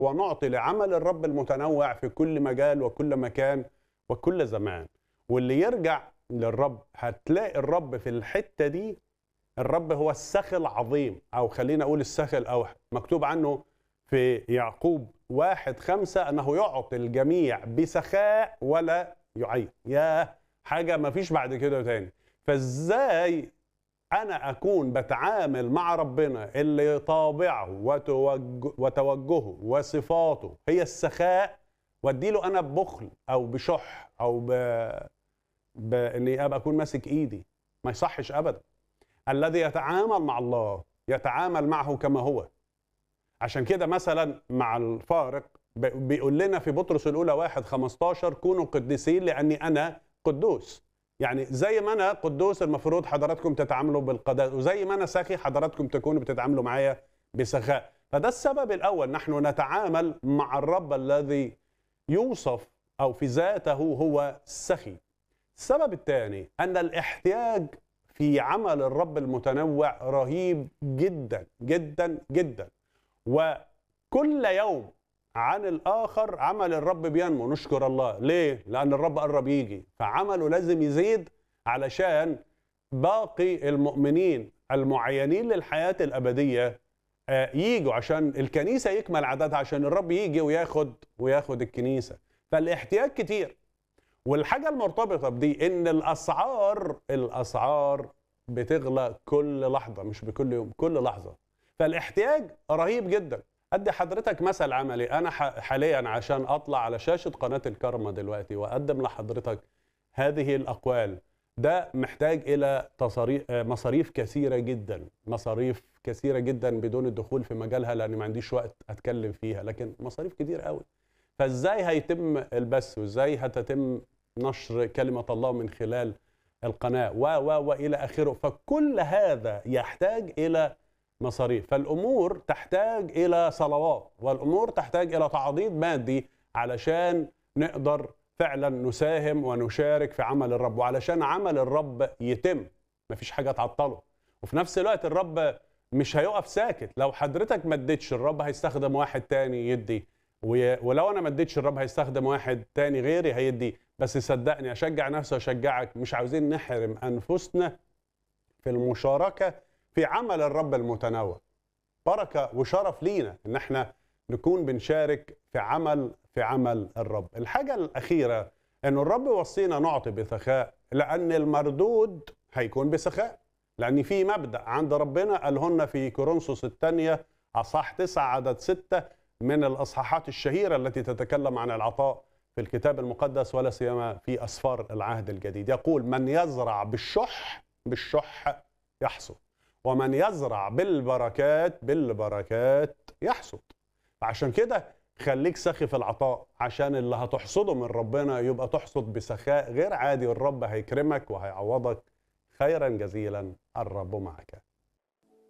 ونعطي لعمل الرب المتنوع في كل مجال وكل مكان وكل زمان واللي يرجع للرب هتلاقي الرب في الحتة دي الرب هو السخي العظيم أو خلينا أقول السخي الأوحد مكتوب عنه في يعقوب واحد خمسة أنه يعطي الجميع بسخاء ولا يعين يا حاجة ما فيش بعد كده تاني فازاي انا اكون بتعامل مع ربنا اللي طابعه وتوجه وتوجهه وصفاته هي السخاء واديله انا ببخل او بشح او ب... باني ابقى اكون ماسك ايدي ما يصحش ابدا الذي يتعامل مع الله يتعامل معه كما هو عشان كده مثلا مع الفارق ب- بيقول لنا في بطرس الاولى واحد 15 كونوا قديسين لاني انا قدوس يعني زي ما انا قدوس المفروض حضراتكم تتعاملوا بالقداسه وزي ما انا سخي حضراتكم تكونوا بتتعاملوا معايا بسخاء فده السبب الاول نحن نتعامل مع الرب الذي يوصف او في ذاته هو السخي السبب الثاني ان الاحتياج في عمل الرب المتنوع رهيب جدا جدا جدا وكل يوم عن الاخر عمل الرب بينمو نشكر الله ليه لان الرب قرب يجي فعمله لازم يزيد علشان باقي المؤمنين المعينين للحياه الابديه آه، يجوا عشان الكنيسه يكمل عددها عشان الرب يجي وياخد وياخد الكنيسه فالاحتياج كتير والحاجه المرتبطه بدي ان الاسعار الاسعار بتغلى كل لحظه مش بكل يوم كل لحظه فالاحتياج رهيب جدا ادي حضرتك مثل عملي انا ح- حاليا عشان اطلع على شاشه قناه الكرمه دلوقتي واقدم لحضرتك هذه الاقوال ده محتاج الى تصاريف مصاريف كثيره جدا مصاريف كثيره جدا بدون الدخول في مجالها لان ما عنديش وقت اتكلم فيها لكن مصاريف كتير قوي فازاي هيتم البث وازاي هتتم نشر كلمه الله من خلال القناه و و والى اخره فكل هذا يحتاج الى مصاريف فالامور تحتاج الى صلوات والامور تحتاج الى تعضيد مادي علشان نقدر فعلا نساهم ونشارك في عمل الرب وعلشان عمل الرب يتم مفيش حاجه تعطله وفي نفس الوقت الرب مش هيقف ساكت لو حضرتك ما اديتش الرب هيستخدم واحد تاني يدي وي- ولو انا ما اديتش الرب هيستخدم واحد تاني غيري هيدي بس صدقني اشجع نفسي واشجعك مش عاوزين نحرم انفسنا في المشاركه في عمل الرب المتنوع بركه وشرف لينا ان احنا نكون بنشارك في عمل في عمل الرب الحاجه الاخيره ان الرب يوصينا نعطي بسخاء لان المردود هيكون بسخاء لان في مبدا عند ربنا قالهن في كورنثوس الثانيه اصح تسعة عدد ستة من الاصحاحات الشهيره التي تتكلم عن العطاء في الكتاب المقدس ولا سيما في اسفار العهد الجديد يقول من يزرع بالشح بالشح يحصد ومن يزرع بالبركات بالبركات يحصد عشان كده خليك سخي في العطاء عشان اللي هتحصده من ربنا يبقى تحصد بسخاء غير عادي والرب هيكرمك وهيعوضك خيرا جزيلا الرب معك